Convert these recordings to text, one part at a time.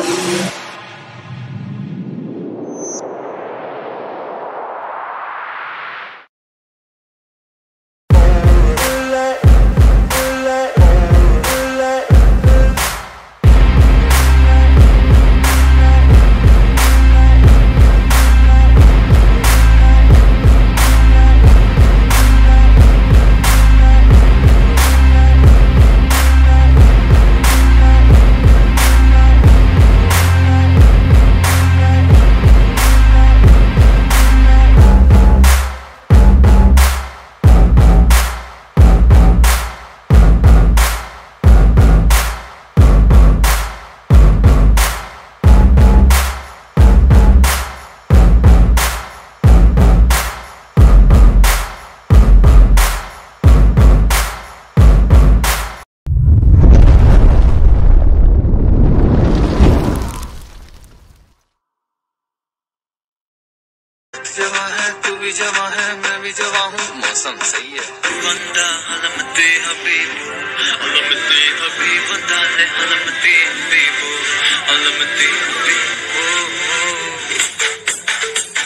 जवा है तू भी जवा है मैं भी जवा हूँ मौसम सही है बंदा अलमते हबीब अलमते हबीब बंदा है अलमते हबीब अलमते हबीब ओ ओ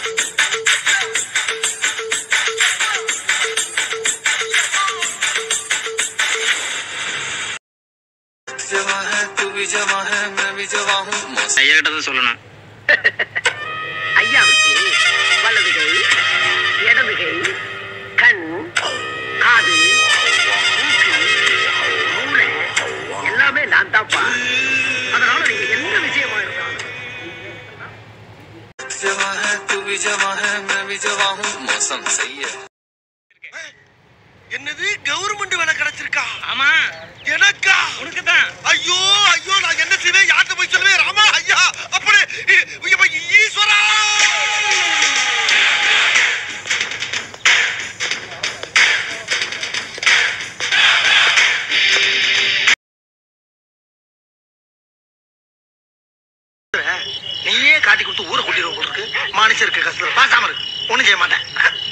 जवा है तू भी जवा है मैं भी जवा हूँ मौसम ஐயா கிட்ட தான் சொல்லணும் ஐயாவுக்கு வலது கை இடது கை கண் காது மூக்கு மூளை எல்லாமே நான் தான்ப்பா அதனால நீங்க எந்த விஷயமா இருந்தாலும் जवा है तू भी जवा है मैं भी जवा हूँ मौसम सही है என்னது கவர்மெண்ட் வேலை கிடைச்சிருக்கா ஆமா எனக்கா உனக்கு தான் ஐயோ ஐயோ நான் என்ன செய்வேன் யார்கிட்ட போய் சொல்லுவேன் ராமா ஐயா அப்படி இ- இப்ப ஈஸ்வரா நீயே காட்டி கொடுத்து ஊரை கூட்டிடுவோம் போல இருக்கு மனுஷருக்கு கஷ்டம் பாக்காம இருக்கு ஒண்ணும் செய்ய மாட்டேன்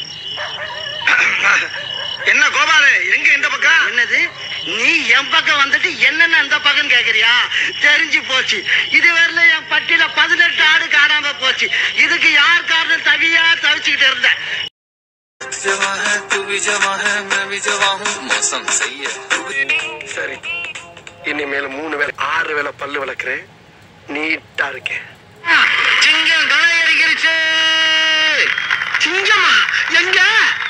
என்ன கோபாலு எங்க இந்த பக்கம் என்னது நீ என் பக்கம் வந்துட்டு என்னென்ன அந்த பக்கம் கேக்குறியா தெரிஞ்சு போச்சு இதுவரையில என் பட்டியல பதினெட்டு ஆடு காணாம போச்சு இதுக்கு யார் காரணம் தவியா தவிச்சுக்கிட்டு இருந்தேன் जवा है तू भी जवा है मैं भी जवा हूँ मौसम सही है சரி இனிமேல் மூணு வேளை ஆறு வேளை பல்லு விளக்குறேன் நீட்டா இருக்கேன் சிங்கம் களை அடிக்கிருச்சு சிங்கமா எங்க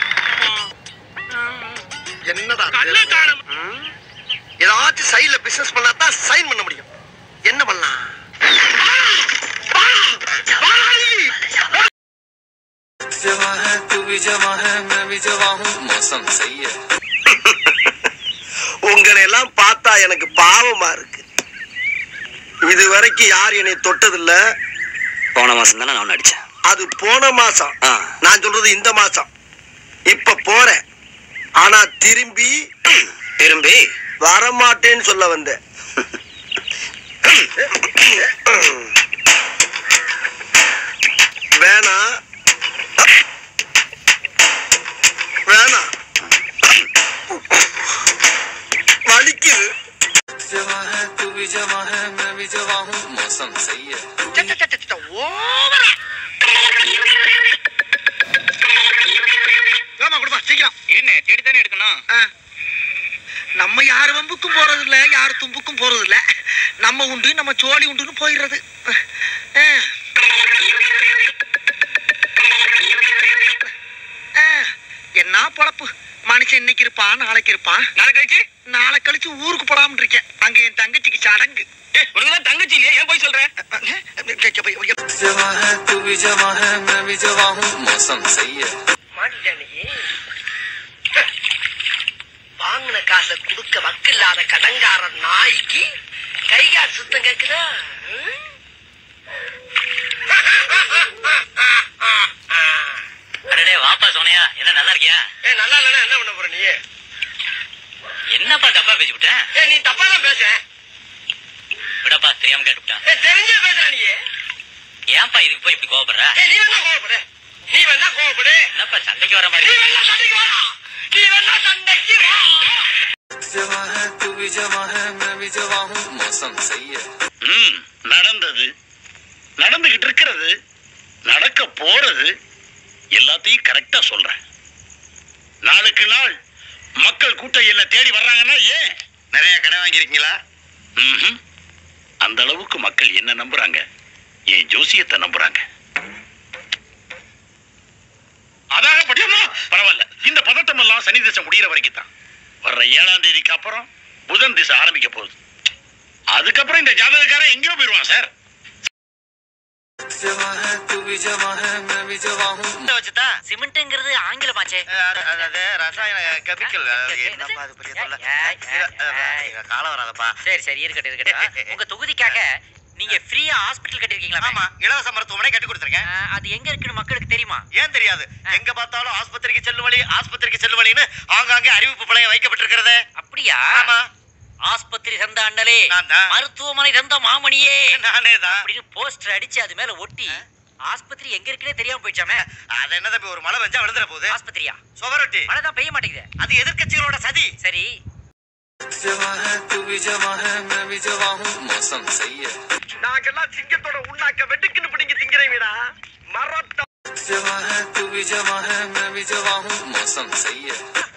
என்னடா ம்? ஏதாச்சும் சைடுல பிசினஸ் பண்ணா தான் சைன் பண்ண முடியும் என்ன பண்ணலாம் जवा है तू भी जवा है मैं भी जवा हूँ मौसम सही है உங்களை எல்லாம் பார்த்தா எனக்கு பாவமா இருக்கு இது வரைக்கும் யார் என்னை தொட்டதில்ல போன மாசம் தானே நான் அடிச்சேன் அது போன மாசம் ஆ. நான் சொல்றது இந்த மாசம் இப்ப போறேன் ஆனா திரும்பி திரும்பி வரமாட்டேன்னு சொல்ல வந்தேன் வேணாம் வேணாம் வலிக்குது जवा है तू भी जवा है मैं भी जवा हूँ मौसम सही है ஓவரா ஆமா கொடுப்பா சீக்கிரம் என்ன தேடி தானே எடுக்கணும் ஆ. நம்ம யார் வம்புக்கும் போறது இல்ல யார் தும்புக்கும் போறது இல்ல நம்ம உண்டு நம்ம சோழி உண்டுன்னு போயிடுறது ஆ. ஆ. என்ன பொழப்பு மனுஷன் இன்னைக்கு இருப்பான் நாளைக்கு இருப்பான் நாளை கழிச்சு நாளை கழிச்சு ஊருக்கு போடாம இருக்கேன் அங்க என் தங்கச்சிக்கு சடங்கு உனக்கு தான் தங்கச்சி இல்லையா ஏன் போய் சொல்ற जवा है तू भी जवा है मैं भी जवा हूँ मौसम सही है மாட்டிட்டானே வாங்கின காசை கொடுக்க வக்கில்லாத கடங்கார நாய்க்கு கைகால் சுத்தம் கேக்குதா ம்? அடடே வாப்பா சோனியா என்ன நல்லா இருக்கியா ஏ நல்லா இல்லைன்னா என்ன பண்ண போற நீ என்னப்பா தப்பா பேசி விட்டேன் ஏ நீ தப்பா தான் பேச விடப்பா தெரியாம கேட்டுவிட்டேன் ஏ தெரிஞ்சே பேசுற நீ ஏன்பா இதுக்கு போய் இப்படி கோவப்படுற ஏ நீ வேணா கோவப்படு நீ வேணா கோவப்படு என்னப்பா சண்டைக்கு வர நீ மாதிரி வேணா சண்டைக்கு வா நீ வேணா சண்டைக்கு வா जवा है तू भी जवा है मैं भी जवा हूँ मौसम सही है ம் நடந்தது நடந்துகிட்டு இருக்கிறது நடக்க போறது எல்லாத்தையும் கரெக்டா சொல்றேன் நாளுக்கு நாள் மக்கள் கூட்டம் என்ன தேடி வர்றாங்கன்னா ஏன் நிறைய கடை வாங்கியிருக்கீங்களா ம்ஹும். அந்த அளவுக்கு மக்கள் என்ன நம்புறாங்க என் ஜோசியத்தை நம்புறாங்க அதாக படியுமா பரவாயில்ல இந்த பதட்டம் எல்லாம் சனி திசை முடியிற வரைக்கும் தான் வர்ற ஏழாம் தேதிக்கு அப்புறம் புதன் திசை ஆரம்பிக்க போகுது அதுக்கப்புறம் இந்த ஜாதகக்காரன் எங்கேயோ போயிருவான் சார் जवा है तू भी जवा है मैं भी जवा हूँ வச்சுதான் சிமெண்ட்ங்கிறது ஆங்கிலமாச்சே அது ரசாயன கெமிக்கல் என்னப்பா அது பெரிய தொல்லை காலம் வராதப்பா சரி சரி இருக்கட்டும் இருக்கட்டும் உங்க தொகுதிக்காக நீங்க ஃப்ரீயா ஹாஸ்பிடல் கட்டிருக்கீங்களா ஆமா இலவச மருத்துவமனை கட்டி கொடுத்துருக்கேன் அது எங்க இருக்குன்னு மக்களுக்கு தெரியுமா ஏன் தெரியாது எங்க பார்த்தாலும் ஆஸ்பத்திரிக்கு செல்லும் வழி ஆஸ்பத்திரிக்கு செல்லும் வழின்னு ஆங்காங்கே அறிவிப்பு பழைய வைக்கப்பட்டிருக்கிறதே அப்படியா ஆமா ஆஸ்பத்திரி தந்த அண்ணலே நான் தான். மருத்துவமனை தந்த மாமணியே நானே தான் அப்படின்னு போஸ்டர் அடிச்சு அது மேல ஒட்டி ஆஸ்பத்திரி எங்க இருக்குன்னே தெரியாம போயிடுச்சாமே அது என்ன தம்பி ஒரு மழை பெஞ்சா விழுந்துற போகுது ஆஸ்பத்திரியா சுவரொட்டி மழை தான் பெய்ய மாட்டேங்குது அது எதிர்க்கட்சிகளோட சதி சரி जवा है तू भी जवा है मैं भी जवा हूँ मौसम सही है நாங்கெல்லாம் சிங்கத்தோட உண்ணாக்க வெட்டுக்குன்னு பிடிங்க திங்கிறீங்கடா மரத்த जवा है तू भी जवा है मैं भी जवा हूँ मौसम सही है